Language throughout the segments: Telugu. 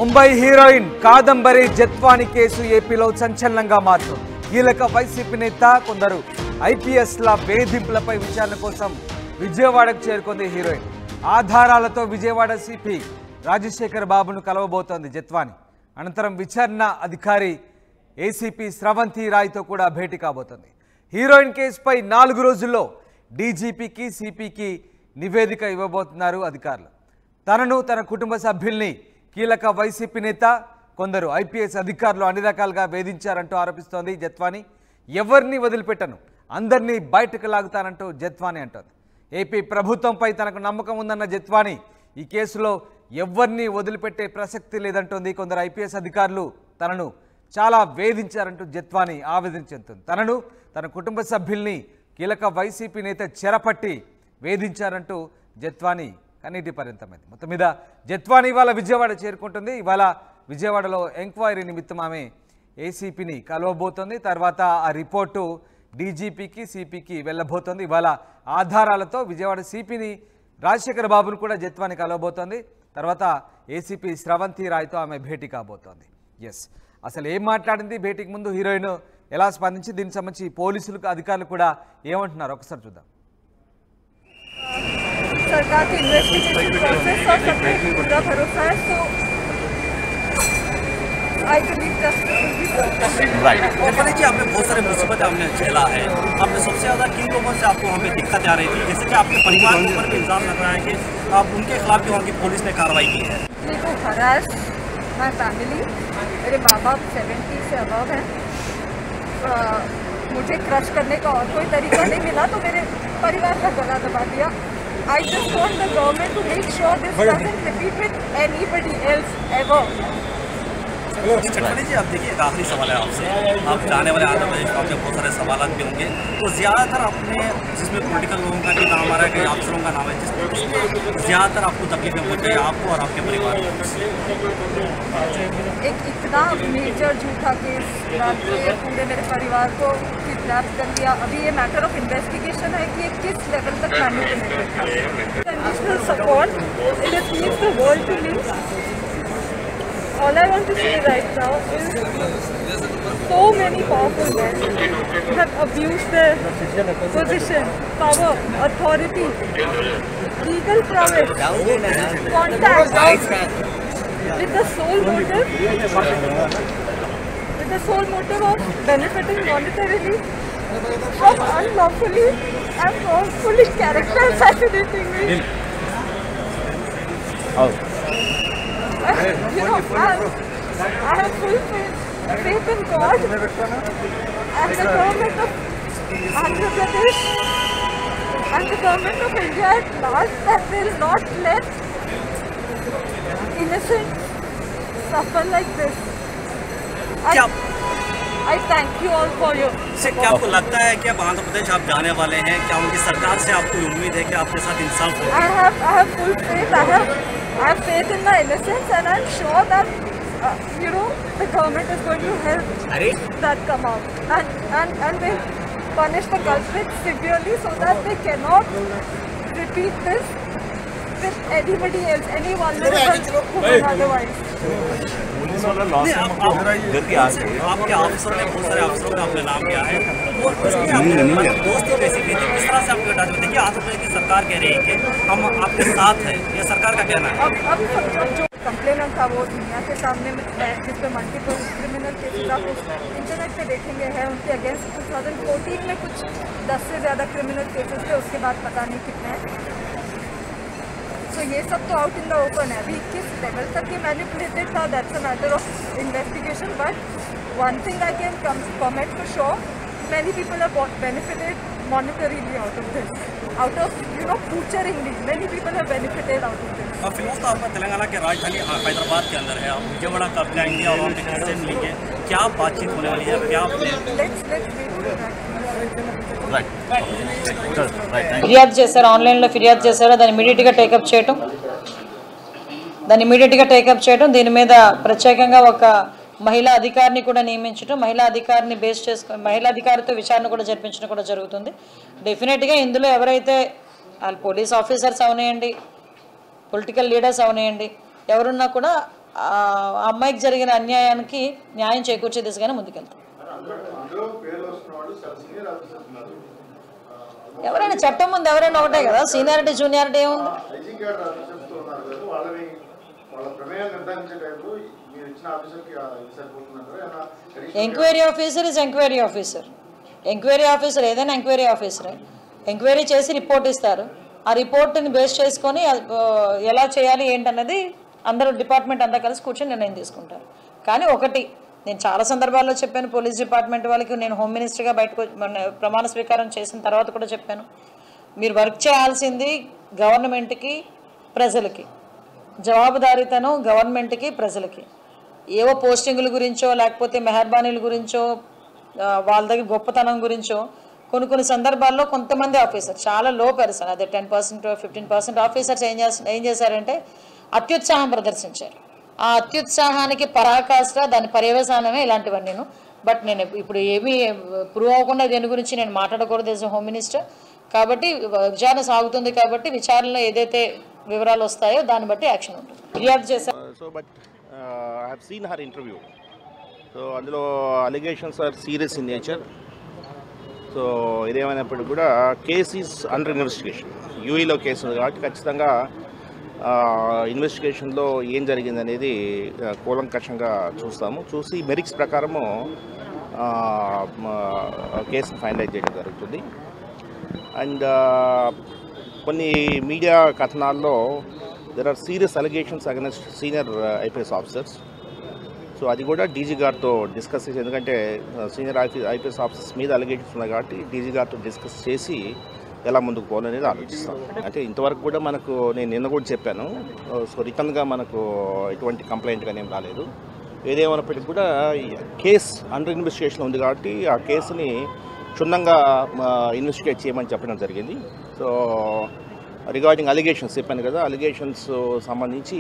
ముంబై హీరోయిన్ కాదంబరి జత్వాని కేసు ఏపీలో సంచలనంగా మారుతుంది కీలక వైసీపీ నేత కొందరు ఐపీఎస్ల వేధింపులపై విచారణ కోసం విజయవాడకు చేరుకుంది హీరోయిన్ ఆధారాలతో విజయవాడ సిపి రాజశేఖర్ బాబును కలవబోతోంది జత్వాని అనంతరం విచారణ అధికారి ఏసీపీ స్రవంతి రాయ్తో కూడా భేటీ కాబోతోంది హీరోయిన్ కేసుపై నాలుగు రోజుల్లో డీజీపీకి సిపికి నివేదిక ఇవ్వబోతున్నారు అధికారులు తనను తన కుటుంబ సభ్యుల్ని కీలక వైసీపీ నేత కొందరు ఐపీఎస్ అధికారులు అన్ని రకాలుగా వేధించారంటూ ఆరోపిస్తోంది జత్వాని ఎవరిని వదిలిపెట్టను అందరినీ బయటకు లాగుతానంటూ జత్వాని అంటోంది ఏపీ ప్రభుత్వంపై తనకు నమ్మకం ఉందన్న జత్వాని ఈ కేసులో ఎవరిని వదిలిపెట్టే ప్రసక్తి లేదంటోంది కొందరు ఐపీఎస్ అధికారులు తనను చాలా వేధించారంటూ జత్వాని ఆవేదన చెందుతుంది తనను తన కుటుంబ సభ్యుల్ని కీలక వైసీపీ నేత చెరపట్టి వేధించారంటూ జత్వాని కన్నీటి పర్యంతమైంది మొత్తం మీద జత్వాని ఇవాళ విజయవాడ చేరుకుంటుంది ఇవాళ విజయవాడలో ఎంక్వైరీ నిమిత్తం ఆమె ఏసీపీని కలవబోతోంది తర్వాత ఆ రిపోర్టు డీజీపీకి సిపికి వెళ్ళబోతోంది ఇవాళ ఆధారాలతో విజయవాడ సిపిని రాజశేఖర బాబును కూడా జత్వాని కలవబోతోంది తర్వాత ఏసీపీ స్రవంతి రాయ్తో ఆమె భేటీ కాబోతోంది ఎస్ అసలు ఏం మాట్లాడింది భేటీకి ముందు హీరోయిన్ ఎలా స్పందించి దీనికి సంబంధించి పోలీసులకు అధికారులు కూడా ఏమంటున్నారు ఒకసారి చూద్దాం सरकार के इन्वेस्टिगेशन प्रोसेस और सब पे पूरा भरोसा है तो आई बिलीव जस्टिस राइट और जी आपने बहुत सारे मुसीबत आपने झेला है आपने सबसे ज़्यादा किन लोगों से आपको वहाँ पे दिक्कत आ रही थी जैसे कि आपके परिवार के ऊपर भी इल्ज़ाम लग रहा है कि आप उनके खिलाफ भी वहाँ की पुलिस ने कार्रवाई की है को हरास माई फैमिली मेरे माँ बाप सेवेंटी से अबव हैं अ, मुझे क्रश करने का और कोई तरीका नहीं मिला तो मेरे परिवार का गला दबा दिया I just want the government to make sure this doesn't repeat with anybody else ever ji Chatwani ji आप देखिए एक आखिरी सवाल है आपसे आप जाने वाले आंध्र प्रदेश में आपके बहुत सारे सवाल भी होंगे तो ज़्यादातर अपने जिसमें पॉलिटिकल लोगों का भी नाम आ रहा है कई अफसरों का नाम है जिसमें ज़्यादातर आपको तकलीफें पहुँच रही है आपको और आपके परिवार को एक इतना मेजर झूठा केस डाल के पूरे मेरे परिवार को किडनैप कर लिया अभी ये मैटर ऑफ इन्वेस्टिगेशन है कि ये किस लेवल तक मैनिपुलेटेड था conditional support it is means the world to live all I want to say right now is so many powerful men have abused their position, power, authority, legal prowess, contact with the sole motive with the sole motive of benefiting monetarily from unlawfully and wrongfully character assassinating me. I, you know, I, I have full faith, faith in God and the government of Andhra Pradesh and the government of India at large that will not let innocent suffer like this. I, क्या I thank you all for your से क्या आपको लगता है कि अब आंध्र प्रदेश आप जाने वाले हैं क्या उनकी सरकार से आपको उम्मीद है कि आपके साथ इंसाफ हो I have I have full faith. I have I have faith in my innocence, and I'm sure that uh, you know the government is going to help that come out, and and and they punish the culprits severely so that they cannot repeat this with anybody else, any vulnerable woman otherwise. नहीं, आप- आप- उनसे- आपके अफसर ने बहुत सारे अफसरों का आपने नाम लिया है वो उसकी आपने मतलब दोस्ती कैसी की थी किस तरह से आपके टच में देखिए आंध्र प्रदेश की सरकार कह रही है कि हम आपके साथ हैं ये सरकार का कहना है अब अब अब जो कंप्लेनेंट था वो दुनिया के सामने में है जिस पे मल्टीपल क्रिमिनल केसेस आप उस इंटरनेट पे देखेंगे है उनके अगेंस्ट 2014 में कुछ 10 से ज़्यादा क्रिमिनल केसेस थे उसके बाद पता नहीं कितने हैं सो ये सब तो आउट इन द ओपन है अभी किस लेवल तक ये मैनिपुलेटेड था that's a matter of investigation but one thing I can comment for sure many people have got benefited monetarily out of this out of you know butchering me many people have benefited out of this और फिलहाल तो आपका तेलंगाना के राजधानी हैदराबाद के अंदर है आप विजयवाड़ा कब जाएंगे और वहाँ पे किससे मिलेंगे क्या बातचीत होने वाली है क्या आपने let's let's wait for that ఫిర్యాదు చేశారు ఆన్లైన్లో ఫిర్యాదు చేశారు దాన్ని ఇమీడియట్గా టేకప్ చేయటం దాన్ని ఇమీడియట్గా టేకప్ చేయటం దీని మీద ప్రత్యేకంగా ఒక మహిళా అధికారిని కూడా నియమించడం మహిళా అధికారిని బేస్ చేసుకుని మహిళా అధికారితో విచారణ కూడా జరిపించడం కూడా జరుగుతుంది డెఫినెట్గా ఇందులో ఎవరైతే వాళ్ళు పోలీస్ ఆఫీసర్స్ అవనియండి పొలిటికల్ లీడర్స్ అవనియండి ఎవరున్నా కూడా ఆ అమ్మాయికి జరిగిన అన్యాయానికి న్యాయం చేకూర్చే దిశగానే ముందుకెళ్తాం ఎవరైనా చట్టం ముందు ఎవరైనా ఒకటే కదా సీనియారిటీ జూనియారిటీ ఏముంది ఐజింగ్ గార్డ్ ఆఫీసర్స్తో ఉన్నారు కదా వాళ్ళని వాళ్ళ ప్రమేయం నిర్ధారించే టైంలో మీరు ఇచ్చిన ఆఫీసర్కి ఇది సరిపోతుందంటారా ఏమైనా additional enquiry officer is enquiry officer enquiry officer ఏదైనా ఎంక్వైరీ ఆఫీసరే ఎంక్వైరీ చేసి రిపోర్ట్ ఇస్తారు ఆ రిపోర్ట్ని బేస్ చేసుకొని ఆ, ఎలా చేయాలి ఏంటన్నది అందరూ డిపార్ట్మెంట్ అంతా కలిసి కూర్చొని నిర్ణయం తీసుకుంటారు కానీ ఒకటి నేను చాలా సందర్భాల్లో చెప్పాను పోలీస్ డిపార్ట్మెంట్ వాళ్ళకి నేను హోమ్ మినిస్టర్గా బయటకు మన ప్రమాణ స్వీకారం చేసిన తర్వాత కూడా చెప్పాను మీరు వర్క్ చేయాల్సింది గవర్నమెంట్కి ప్రజలకి జవాబుదారీతనం గవర్నమెంట్కి ప్రజలకి ఏవో పోస్టింగుల గురించో లేకపోతే మెహర్బానీల గురించో ఆ, వాళ్ళ దగ్గర గొప్పతనం గురించో కొన్ని కొన్ని సందర్భాల్లో కొంతమంది ఆఫీసర్ చాలా లో పర్సన్ అదే ten percent fifteen percent officers ఏం చేస్త ఏం చేశారంటే అత్యుత్సాహం ప్రదర్శించారు ఆ అత్యుత్సాహానికి పరాకాష్ట దాని పర్యవసానమే ఇలాంటివన్నీ నేను బట్ నేను ఇప్పుడు ఏమీ ప్రూవ్ అవ్వకుండా దీని గురించి నేను మాట్లాడకూడదు యాజ్ హోమ్ మినిస్టర్ కాబట్టి విచారణ సాగుతుంది కాబట్టి విచారణలో ఏదైతే వివరాలు వస్తాయో దాన్ని బట్టి యాక్షన్ ఉంటుంది ఫిర్యాదు చేశారు so but I have seen her interview so అందులో allegations are serious in nature so ఇదేమైనప్పటికీ కూడా కేస్ ఈజ్ అండర్ ఇన్వెస్టిగేషన్ యూఈలో కేసు ఉంది కాబట్టి ఖచ్చితంగా ఇన్వెస్టిగేషన్లో ఏం జరిగింది అనేది ఆ, కూలంకషంగా చూస్తాము చూసి మెరిక్స్ ప్రకారము కేసును ఫైనలైజ్ చేయడం జరుగుతుంది అండ్ కొన్ని మీడియా కథనాల్లో there are serious allegations against senior IPS officers so అది కూడా డీజీ గారితో డిస్కస్ చేసి ఎందుకంటే సీనియర్ ఐపీ ఐపీఎస్ ఆఫీసర్స్ మీద అలిగేషన్స్ ఉన్నాయి కాబట్టి డీజీ గారితో డిస్కస్ చేసి ఎలా ముందుకు పోవాలనేది ఆలోచిస్తాం అంటే ఇంతవరకు కూడా మనకు నేను నిన్న కూడా చెప్పాను సో రిటర్న్గా మనకు ఎటువంటి కంప్లైంట్ కానీ ఏం రాలేదు ఏదేమైనప్పటికీ కూడా కేస్ అండర్ ఇన్వెస్టిగేషన్ ఉంది కాబట్టి ఆ కేసుని క్షుణ్ణంగా ఇన్వెస్టిగేట్ చేయమని చెప్పడం జరిగింది సో రిగార్డింగ్ అలిగేషన్స్ చెప్పాను కదా అలిగేషన్స్ సంబంధించి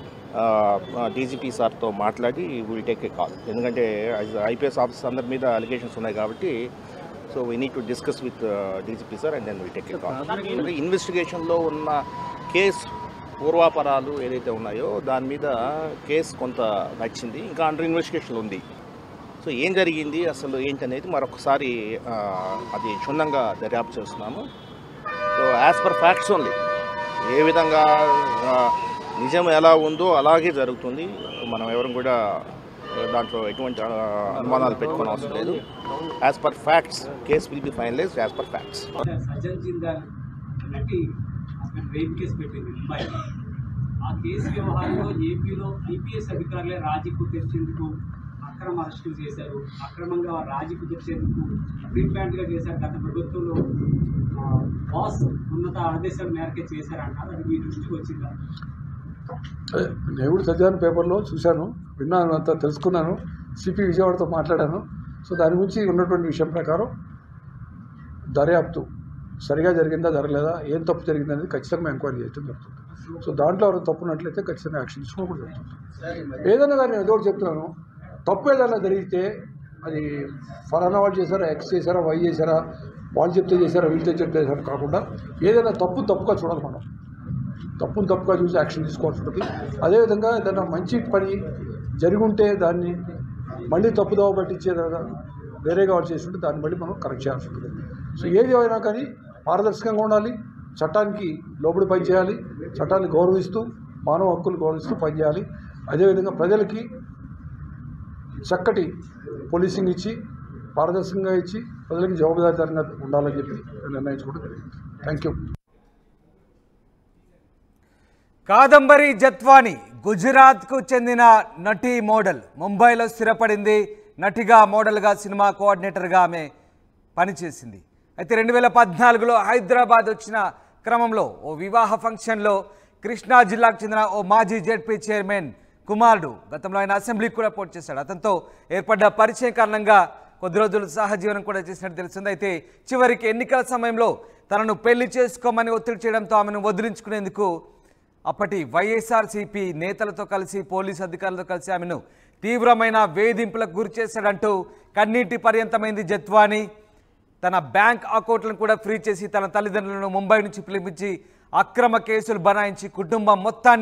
డీజీపీ సార్తో మాట్లాడి విల్ టేక్ ఏ కాల్ ఎందుకంటే ఐపీఎస్ ఆఫీసర్స్ అందరి మీద అలిగేషన్స్ ఉన్నాయి కాబట్టి so we need to discuss with DGP sir and then will take a call అంటే ఇన్వెస్టిగేషన్లో ఉన్న కేసు పూర్వాపరాలు ఏదైతే ఉన్నాయో దాని మీద కేసు కొంత నచ్చింది ఇంకా అండర్ ఇన్వెస్టిగేషన్ ఉంది సో ఏం జరిగింది అసలు ఏంటనేది మరొకసారి ఆ, అది క్షుణ్ణంగా దర్యాప్తు చేస్తున్నాము so as per facts only ఏ విధంగా ఆ, నిజం ఎలా ఉందో అలాగే జరుగుతుంది మనం ఎవరం కూడా ఆ, దాంట్లో ఎటువంటి ఆ, అనుమానాలు పెట్టుకోని అవసరం లేదు as per facts case will be finalised as per facts Sajjan Jindal నటి అక్కడ రేప్ కేసు పెట్టింది ముంబై ఆ కేసు వ్యవహారంలో ఏపీలో ఐపీఎస్ అధికారులే రాజీ కుదిర్చేందుకు అక్రమ అరెస్టులు చేశారు అక్రమంగా రాజీ కుదిర్చేందుకు ప్రీప్లాంట్గా చేశారు గత ప్రభుత్వంలో ఆ, బాస్ ఉన్నత ఆదేశాల మేరకే చేశారంటారు అది మీ దృష్టికి వచ్చిందా అదే, నేను కూడా చదివాను పేపర్లో చూశాను విన్నాను అంతా తెలుసుకున్నాను సిపి విజయవాడతో మాట్లాడాను సో దాని గురించి ఉన్నటువంటి విషయం ప్రకారం దర్యాప్తు సరిగా జరిగిందా జరగలేదా ఏం తప్పు జరిగింది అనేది ఖచ్చితంగా ఎంక్వైరీ చేయడం జరుగుతుంది సో దాంట్లో ఎవరైనా తప్పు ఉన్నట్లయితే ఖచ్చితంగా యాక్షన్ తీసుకోవడం కూడా జరుగుతుంది ఏదైనా కానీ నేను ఏదో ఒకటి చెప్తున్నాను తప్పు ఏదైనా జరిగితే అది ఫలానా వాళ్ళు చేశారా ఎక్స్ చేశారా వై చేశారా వాళ్ళు చెప్తే చేశారా వీళ్ళు చెప్తే చేశారా కాకుండా ఏదైనా తప్పు తప్పుగా చూడాలి మనం తప్పును తప్పుగా చూసి యాక్షన్ తీసుకోవాల్సి ఉంటుంది అదేవిధంగా ఏదైనా మంచి పని జరిగి ఉంటే దాన్ని మళ్ళీ తప్పుదోవ పట్టించేదా వేరేగా వాళ్ళు చేసి ఉంటే దాన్ని మళ్ళీ మనం కరెక్ట్ చేయాల్సి ఉంటుంది సో ఏది అయినా కానీ పారదర్శకంగా ఉండాలి చట్టానికి లోబడి పనిచేయాలి చట్టాన్ని గౌరవిస్తూ మానవ హక్కులు గౌరవిస్తూ పనిచేయాలి అదేవిధంగా ప్రజలకి చక్కటి పోలీసింగ్ ఇచ్చి పారదర్శకంగా ఇచ్చి ప్రజలకి జవాబుదారీతనంగా ఉండాలని చెప్పి నిర్ణయించుకోవడం జరిగింది థ్యాంక్ యూ కాదంబరి జత్వాని గుజరాత్కు చెందిన నటి మోడల్ ముంబైలో స్థిరపడింది నటిగా మోడల్గా సినిమా కోఆర్డినేటర్గా ఆమె పనిచేసింది అయితే రెండు వేల పద్నాలుగులో హైదరాబాద్ వచ్చిన క్రమంలో ఓ వివాహ ఫంక్షన్లో కృష్ణా జిల్లాకు చెందిన ఓ మాజీ జెడ్పీ చైర్మన్ కుమారుడు గతంలో ఆయన అసెంబ్లీకి కూడా పోటీ చేశాడు అతనితో ఏర్పడ్డ పరిచయం కారణంగా కొద్ది రోజులు సహజీవనం కూడా చేసినట్టు తెలిసింది అయితే చివరికి ఎన్నికల సమయంలో తనను పెళ్లి చేసుకోమని ఒత్తిడి చేయడంతో ఆమెను వదిలించుకునేందుకు అప్పటి వైఎస్ఆర్సీపీ నేతలతో కలిసి పోలీసు అధికారులతో కలిసి ఆమెను తీవ్రమైన వేధింపులకు గురి చేశాడంటూ కన్నీటి పర్యంతమైంది జత్వాని తన బ్యాంక్ అకౌంట్లను కూడా ఫ్రీ చేసి తన తల్లిదండ్రులను ముంబై నుంచి పిలిపించి అక్రమ కేసులు బనాయించి కుటుంబం మొత్తాన్ని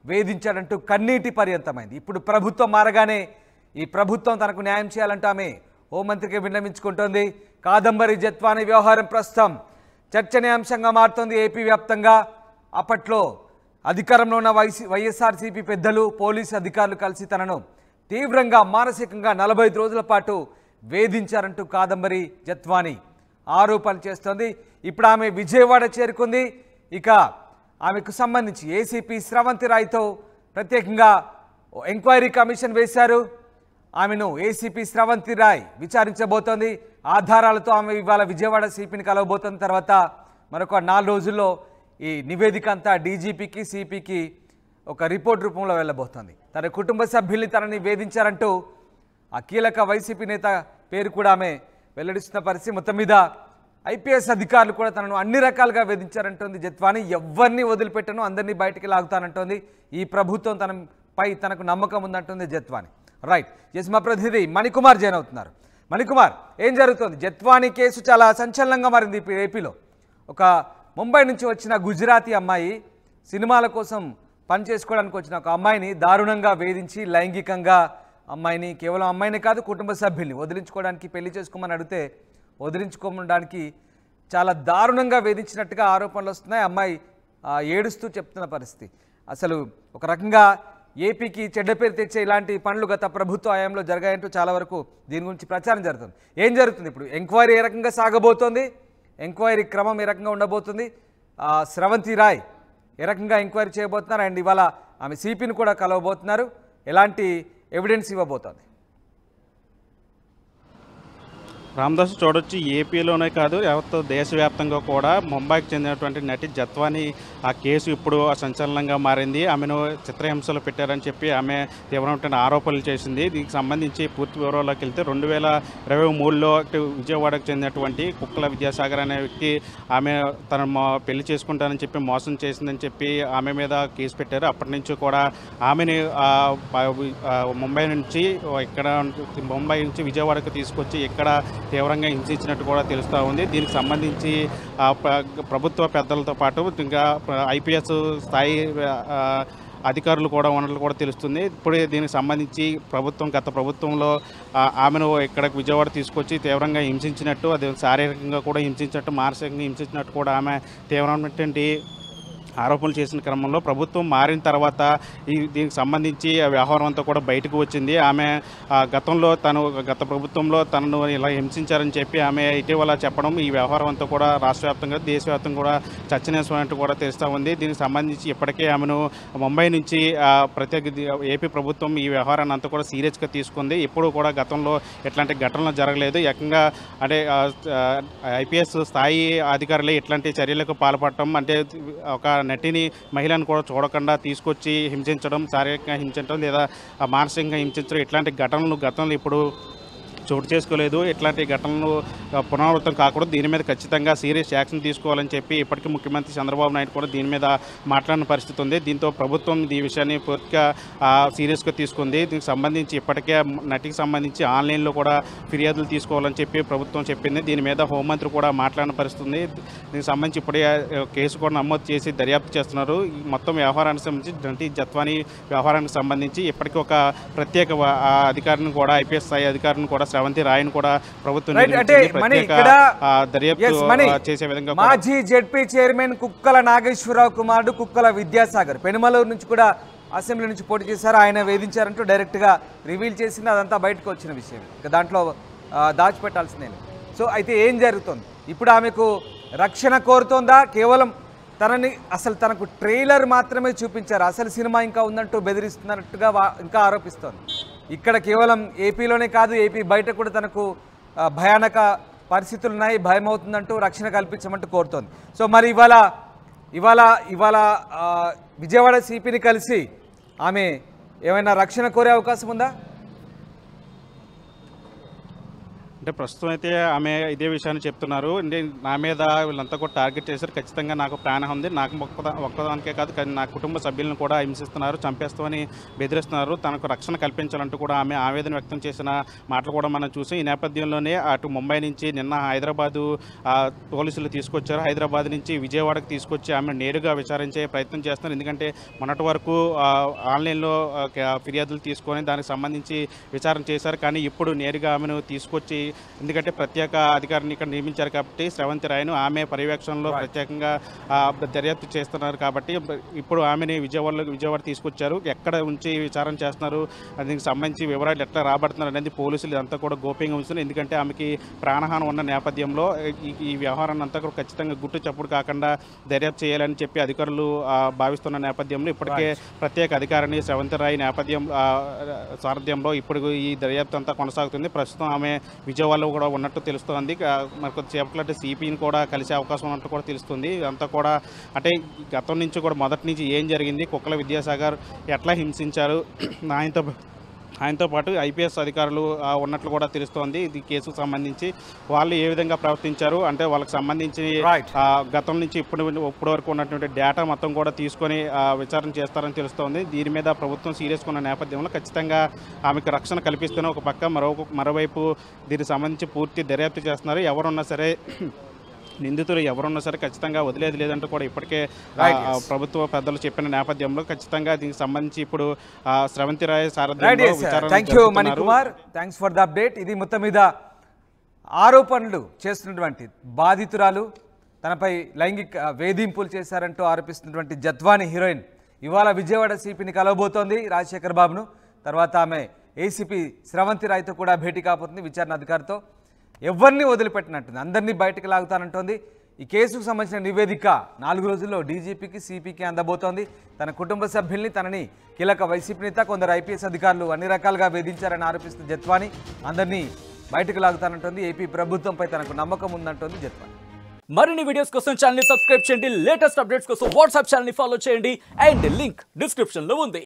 వేధించాడంటూ కన్నీటి పర్యంతమైంది ఇప్పుడు ప్రభుత్వం మారగానే ఈ ప్రభుత్వం తనకు న్యాయం చేయాలంటూ ఆమె హోంమంత్రికి విన్నవించుకుంటోంది కాదంబరి జత్వాని వ్యవహారం ప్రస్తుతం చర్చనీయాంశంగా మారుతోంది ఏపీ వ్యాప్తంగా అప్పట్లో అధికారంలో ఉన్న వైసీ వైఎస్ఆర్సీపీ పెద్దలు పోలీసు అధికారులు కలిసి తనను తీవ్రంగా మానసికంగా నలభై ఐదు రోజుల పాటు వేధించారంటూ కాదంబరి జత్వాని ఆరోపణలు చేస్తోంది ఇప్పుడు ఆమె విజయవాడ చేరుకుంది ఇక ఆమెకు సంబంధించి ఏసీపీ స్రవంతి రాయ్తో ప్రత్యేకంగా ఓ ఎంక్వైరీ కమిషన్ వేశారు ఆమెను ఏసీపీ స్రవంతి రాయ్ విచారించబోతోంది ఆధారాలతో ఆమె ఇవాళ విజయవాడ సిపిని కలవబోతున్న తర్వాత మరొక నాలుగు రోజుల్లో ఈ నివేదిక అంతా డీజీపీకి సిపికి ఒక రిపోర్ట్ రూపంలో వెళ్ళబోతోంది తన కుటుంబ సభ్యుల్ని తనని వేధించారంటూ ఆ కీలక వైసీపీ నేత పేరు కూడా ఆమె వెల్లడిస్తున్న పరిస్థితి మొత్తం మీద ఐపీఎస్ అధికారులు కూడా తనను అన్ని రకాలుగా వేధించారంటోంది జత్వాని ఎవరిని వదిలిపెట్టను అందరినీ బయటికి లాగుతానంటోంది ఈ ప్రభుత్వం తనపై తనకు నమ్మకం ఉందంటుంది జత్వాని రైట్ ఎస్ మా ప్రతినిధి మణికుమార్ జైన్ అవుతున్నారు మణికుమార్ ఏం జరుగుతోంది జత్వాని కేసు చాలా సంచలనంగా మారింది ఇప్పుడు ఏపీలో ఒక ముంబై నుంచి వచ్చిన గుజరాతీ అమ్మాయి సినిమాల కోసం పని చేసుకోవడానికి వచ్చిన ఒక అమ్మాయిని దారుణంగా వేధించి లైంగికంగా అమ్మాయిని కేవలం అమ్మాయిని కాదు కుటుంబ సభ్యుల్ని వదిలించుకోవడానికి పెళ్లి చేసుకోమని అడిగితే వదిలించుకోవడానికి చాలా దారుణంగా వేధించినట్టుగా ఆరోపణలు వస్తున్నాయి అమ్మాయి ఆ, ఏడుస్తూ చెప్తున్న పరిస్థితి అసలు ఒక రకంగా ఏపీకి చెడ్డ పేరు తెచ్చే ఇలాంటి పనులు గత ప్రభుత్వ హయాంలో జరిగాయంటూ చాలా వరకు దీని గురించి ప్రచారం జరుగుతుంది ఏం జరుగుతుంది ఇప్పుడు ఎంక్వైరీ ఏ రకంగా సాగబోతోంది ఎంక్వైరీ క్రమం ఏ రకంగా ఉండబోతుంది ఆ, స్రవంతి రాయ్ ఏ రకంగా ఎంక్వైరీ చేయబోతున్నారు అండ్ ఇవాళ ఆమె సిపిని కూడా కలవబోతున్నారు ఎలాంటి ఎవిడెన్స్ ఇవ్వబోతోంది రామదాస్ చూడొచ్చు ఏపీలోనే కాదు యావత్ దేశవ్యాప్తంగా కూడా ముంబైకి చెందినటువంటి నటి జత్వాని ఆ కేసు ఇప్పుడు సంచలనంగా మారింది ఆమెను చిత్రహింసలు పెట్టారని చెప్పి ఆమె తీవ్రమైన ఆరోపణలు చేసింది దీనికి సంబంధించి పూర్తి వివరాల్లోకి వెళ్తే రెండు వేల ఇరవై మూడులో ఇటు విజయవాడకు చెందినటువంటి కుక్కల విద్యాసాగర్ అనే వ్యక్తి ఆమె తన మా- పెళ్లి చేసుకుంటానని చెప్పి మోసం చేసిందని చెప్పి ఆమె మీద కేసు పెట్టారు అప్పటి నుంచి కూడా ఆమెని ఆ, ప- ఆ, ముంబై నుంచి ఇక్కడ ముంబై నుంచి విజయవాడకు తీసుకొచ్చి ఇక్కడ తీవ్రంగా హింసించినట్టు కూడా తెలుస్తూ ఉంది దీనికి సంబంధించి ఆ, ప్ర- ప్రభుత్వ పెద్దలతో పాటు ఇంకా ఐపీఎస్ స్థాయి ఆ, అధికారులు కూడా ఉన్నట్లు కూడా తెలుస్తుంది ఇప్పుడే దీనికి సంబంధించి ప్రభుత్వం గత ప్రభుత్వంలో ఆ, ఆమెను ఇక్కడికి విజయవాడ తీసుకొచ్చి తీవ్రంగా హింసించినట్టు అది శారీరకంగా కూడా హింసించినట్టు మానసికంగా హింసించినట్టు కూడా ఆమె తీవ్రమైనటువంటి ఆరోపణలు చేసిన క్రమంలో ప్రభుత్వం మారిన తర్వాత ఈ దీనికి సంబంధించి ఆ వ్యవహారం అంతా కూడా బయటకు వచ్చింది ఆమె ఆ, గతంలో తను గత ప్రభుత్వంలో తనను ఇలా హింసించారని చెప్పి ఆమె ఇటీవల చెప్పడం ఈ వ్యవహారం అంతా కూడా రాష్ట్ర వ్యాప్తంగా దేశవ్యాప్తంగా కూడా చర్చనీయమైనట్టు కూడా తెలుస్తూ ఉంది దీనికి సంబంధించి ఇప్పటికే ఆమెను ముంబై నుంచి ఆ, ప్రత్యేక ది- ఏపీ ప్రభుత్వం ఈ వ్యవహారాన్ని అంతా కూడా సీరియస్గా తీసుకుంది ఇప్పుడు కూడా గతంలో ఎట్లాంటి ఘటనలు జరగలేదు ఏకంగా అంటే ఐపీఎస్ స్థాయి అధికారులే ఇట్లాంటి చర్యలకు పాల్పడటం అంటే ఒక నటిని మహిళను కూడా చూడకుండా తీసుకొచ్చి హింసించడం శారీరకంగా హింసించడం లేదా ఆ మానసికంగా హింసించడం ఇట్లాంటి ఘటనలు గతంలో ఇప్పుడు చోటు చేసుకోలేదు ఇట్లాంటి ఘటనలు ఆ, పునరావృతం కాకూడదు దీని మీద ఖచ్చితంగా సీరియస్ యాక్షన్ తీసుకోవాలని చెప్పి ఇప్పటికీ ముఖ్యమంత్రి చంద్రబాబు నాయుడు కూడా దీని మీద మాట్లాడిన పరిస్థితి ఉంది దీంతో ప్రభుత్వం ఈ విషయాన్ని పూర్తిగా ఆ, సీరియస్గా తీసుకుంది దీనికి సంబంధించి ఇప్పటికే నటికి సంబంధించి ఆన్లైన్లో కూడా ఫిర్యాదులు తీసుకోవాలని చెప్పి ప్రభుత్వం చెప్పింది దీని మీద హోంమంత్రి కూడా మాట్లాడిన పరిస్థితి ఉంది దీనికి సంబంధించి ఇప్పుడే ఆ, కేసు కూడా నమోదు చేసి దర్యాప్తు చేస్తున్నారు ఈ మొత్తం వ్యవహారానికి సంబంధించి నటి జత్వాని వ్యవహారానికి సంబంధించి ఇప్పటికీ ఒక ప్రత్యేక వ- ఆ అధికారిని కూడా ఐపీఎస్ స్థాయి అధికారిని కూడా శ్రవంతి రాయని కూడా ప్రభుత్వం రైట్ అంటే నియమించింది. మణి ప్రత్యేక, ఇక్కడ ఆ, దర్యాప్తు Yes, మణి. ఆ, చేసే విధంగా కూడా మాజీ జెడ్పీ చైర్మన్ కుక్కల నాగేశ్వరరావు కుమారుడు కుక్కల విద్యాసాగర్ పెనుమలూరు నుంచి కూడా అసెంబ్లీ నుంచి పోటీ చేశారు ఆయన వేధించారంటూ డైరెక్ట్గా రివీల్ చేసింది అదంతా బయటకు వచ్చిన విషయం ఇక దాంట్లో ఆ, దాచిపెట్టాల్సిందే సో అయితే ఏం జరుగుతుంది ఇప్పుడు ఆమెకు రక్షణ కోరుతోందా కేవలం తనని అసలు తనకు ట్రైలర్ మాత్రమే చూపించారు అసలు సినిమా ఇంకా ఉందంటూ బెదిరిస్తున్నట్టుగా వా- ఇంకా ఆరోపిస్తోంది ఇక్కడ కేవలం ఏపీలోనే కాదు ఏపీ బయట కూడా తనకు ఆ, భయానక పరిస్థితులు ఉన్నాయి భయం అవుతుందంటూ రక్షణ కల్పించమంటూ కోరుతోంది సో మరి ఇవాళ ఇవాళ ఇవాళ ఆ, విజయవాడ సిపిని కలిసి ఆమె ఏమైనా రక్షణ కోరే అవకాశం ఉందా అంటే ప్రస్తుతం అయితే ఆమె ఇదే విషయాన్ని చెప్తున్నారు అంటే నా మీద వీళ్ళంతా కూడా టార్గెట్ చేశారు ఖచ్చితంగా నాకు ప్రాణం ఉంది నాకు ఒక్కదా ఒక్కదానికే కాదు కానీ నా కుటుంబ సభ్యులను కూడా హింసిస్తున్నారు చంపేస్తామని బెదిరిస్తున్నారు తనకు రక్షణ కల్పించాలంటూ కూడా ఆమె ఆవేదన వ్యక్తం చేసిన మాటలు కూడా మనం చూసాం ఈ నేపథ్యంలోనే అటు ముంబై నుంచి నిన్న హైదరాబాదు ఆ, పోలీసులు తీసుకొచ్చారు హైదరాబాద్ నుంచి విజయవాడకు తీసుకొచ్చి ఆమె నేరుగా విచారించే ప్రయత్నం చేస్తున్నారు ఎందుకంటే మొన్నటి వరకు ఆ, ఆన్లైన్లో ఆ, క- ఫిర్యాదులు తీసుకొని దానికి సంబంధించి విచారణ చేశారు కానీ ఇప్పుడు నేరుగా ఆమెను తీసుకొచ్చి ఎందుకంటే ప్రత్యేక అధికారిని ఇక్కడ నియమించారు కాబట్టి స్రవంతి రాయను ఆమె పర్యవేక్షణలో ప్రత్యేకంగా ఆ, దర్యాప్తు చేస్తున్నారు కాబట్టి ఇప్పుడు ఆమెని విజయవాడలో విజయవాడ తీసుకొచ్చారు ఎక్కడ ఉంచి విచారణ చేస్తున్నారు దీనికి సంబంధించి వివరాలు ఎట్లా రాబడుతున్నారు అనేది పోలీసులు ఇదంతా కూడా గోప్యంగా ఉంచుతున్నారు ఎందుకంటే ఆమెకి ప్రాణహాని ఉన్న నేపథ్యంలో ఈ- ఈ వ్యవహారాన్ని అంతా కూడా ఖచ్చితంగా గుట్టు చప్పుడు కాకుండా దర్యాప్తు చేయాలని చెప్పి అధికారులు ఆ, భావిస్తున్న నేపథ్యంలో ఇప్పటికే ప్రత్యేక అధికారిని శ్రవంతి రాయ్ నేపథ్యం ఆ, సారథ్యంలో ఇప్పుడు ఈ దర్యాప్తు అంతా కొనసాగుతుంది ప్రస్తుతం ఆమె విజయవాడలో కూడా ఉన్నట్టు తెలుస్తోంది ఆ, మరి కొద్దిసేపట్లో అంటే సిపిని కూడా కలిసే అవకాశం ఉన్నట్టు కూడా తెలుస్తుంది ఇదంతా కూడా అంటే గతం నుంచి కూడా మొదటి నుంచి ఏం జరిగింది కుక్కల విద్యాసాగర్ ఎట్లా హింసించారు ఆయనతో ఆయనతో పాటు ఐపీఎస్ అధికారులు ఆ, ఉన్నట్లు కూడా తెలుస్తోంది ఇది కేసుకు సంబంధించి వాళ్ళు ఏ విధంగా ప్రవర్తించారు అంటే వాళ్ళకి సంబంధించి Right. ఆ, గతం నుంచి ఇప్పుడు ఇప్పటి వరకు ఉన్నటువంటి డేటా మొత్తం కూడా తీసుకొని ఆ, విచారణ చేస్తారని తెలుస్తోంది దీని మీద ప్రభుత్వం సీరియస్గా ఉన్న నేపథ్యంలో ఖచ్చితంగా ఆమెకు రక్షణ కల్పిస్తూనే ఒక పక్క మరో మరోవైపు దీనికి సంబంధించి పూర్తి దర్యాప్తు చేస్తున్నారు ఎవరున్నా సరే నిందితులు ఎవరున్నా సరే ఖచ్చితంగా వదిలేది లేదంటూ కూడా ఇప్పటికే ఆ, Right, yes. ఆ, ప్రభుత్వ పెద్దలు చెప్పిన నేపథ్యంలో ఖచ్చితంగా దీనికి సంబంధించి ఇప్పుడు ఆ, స్రవంతి రాయ్ రైట్ సారథ్యంలో విచారణ థ్యాంక్ యూ జరుపుతున్నారు. Manikumar thanks for the update ఇది మొత్తం మీద ఆరోపణలు చేస్తున్నటువంటి బాధితురాలు తనపై లైంగిక వేధింపులు చేశారంటూ ఆరోపిస్తున్నటువంటి జత్వాని హీరోయిన్ ఇవాళ విజయవాడ సిపిని కలవబోతోంది రాజశేఖర్ బాబును తర్వాత ఆమె ఏసీపీ స్రవంతి రాయ్తో కూడా భేటీ కాబోతుంది విచారణ అధికారితో ఎవరిని వదిలిపెట్టినట్టుంది అందరినీ బయటకు లాగుతానంటోంది ఈ కేసుకు సంబంధించిన నివేదిక నాలుగు రోజుల్లో డీజీపీకి సిపికి అందబోతోంది తన కుటుంబ సభ్యుల్ని తనని కీలక వైసీపీ నేత కొందరు ఐపీఎస్ అధికారులు అన్ని రకాలుగా వేధించారని ఆరోపిస్తున్న జత్వాని అందరినీ బయటకు లాగుతానంటోంది ఏపీ ప్రభుత్వంపై తనకు నమ్మకం ఉందంటోంది జత్వాని మరిన్ని వీడియోస్ కోసం ఛానల్ ని సబ్స్క్రైబ్ చేయండి లేటెస్ట్ అప్డేట్స్ కోసం వాట్సాప్ ఛానల్ ని ఫాలో చేయండి అండ్ లింక్ డిస్క్రిప్షన్ లో ఉంది